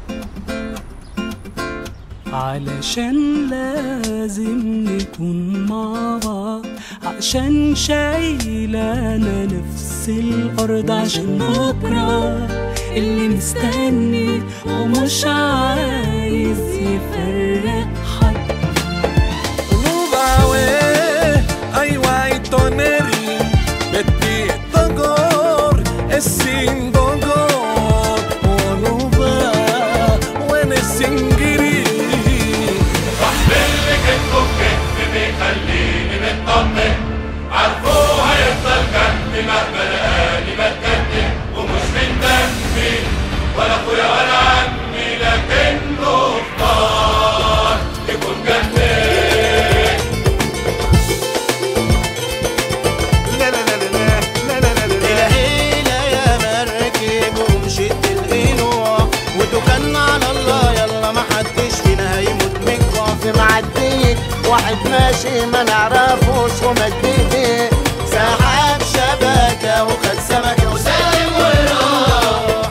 علشان لازم نكون مع بعض عشان شايلانا نفس الأرض عشان بكرة اللي مستني ومش عايز يفرق حد Rubawe, ai guai toneri, beti togor, esin gogor, onuba, wen esingiri. اللي كتبه بكتب بيخليني مطمن عارفه هيفضل جنبي مهما لقاني بتكتم ومش من دمي ولا اخويا ولا عمي لكنه اختار يكون جنبي لا لا لا لا لا لا لا لا الهيلة يا مركب ومشيت القنوع وتوكلنا على الله يلا ما حدش فينا هيموت من الجوع في معدية واحد ماشي ما نعرفوش ومد ايديه سحب شبكة وخد سمكة وسلم وراح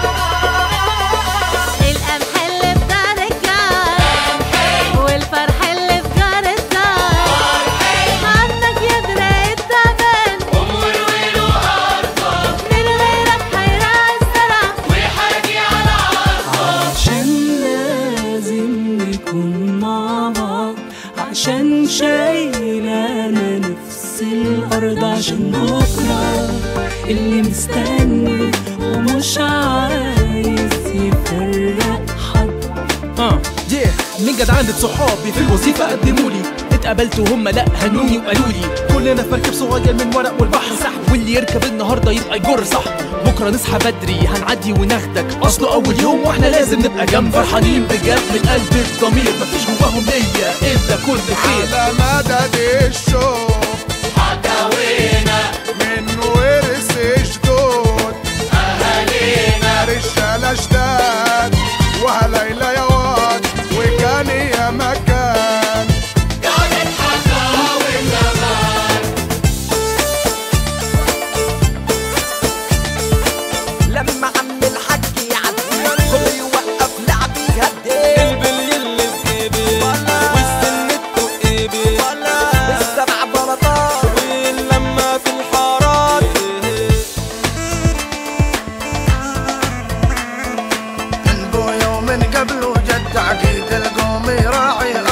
القمح اللي في دار الجار والفرح اللي في جار الدار عنك يدرى التعبان امور ويلو ارضك من غيرك هيراعي الزرع ويحاجي على عرضك عشان لازم نكون مع بعض عشان شايلانا نفس الأرض عشان بكرة اللي مستني ومش عايز يفرق حد اه yeah. من جدعانة صحابي في الوظيفة قدمولي اتقبلت وهم لا هنوني وقالوا لي كلنا في مركب صغير من ورق والبحر صح واللي يركب النهارده يبقى يجر صح بكره نصحى بدري هنعدي وناخدك اصله اول يوم واحنا لازم نبقى جنب فرحانين بجد من قلب الضمير مفيش جواهم نية الا كل خير على مدد الشوق حكاوينا من ورث جدود اهالينا رجالة جداد وهليلة يا واد وكان يا مكان قعدت حكاوي زمان لما عم الحاج يعدي كله يوقف لعب يهدي البلي اللي في ايدي والسنة في ايدي السبع بلاطات واللمة في الحارات قلبه يوم قبله جد عقيد القوم يراعي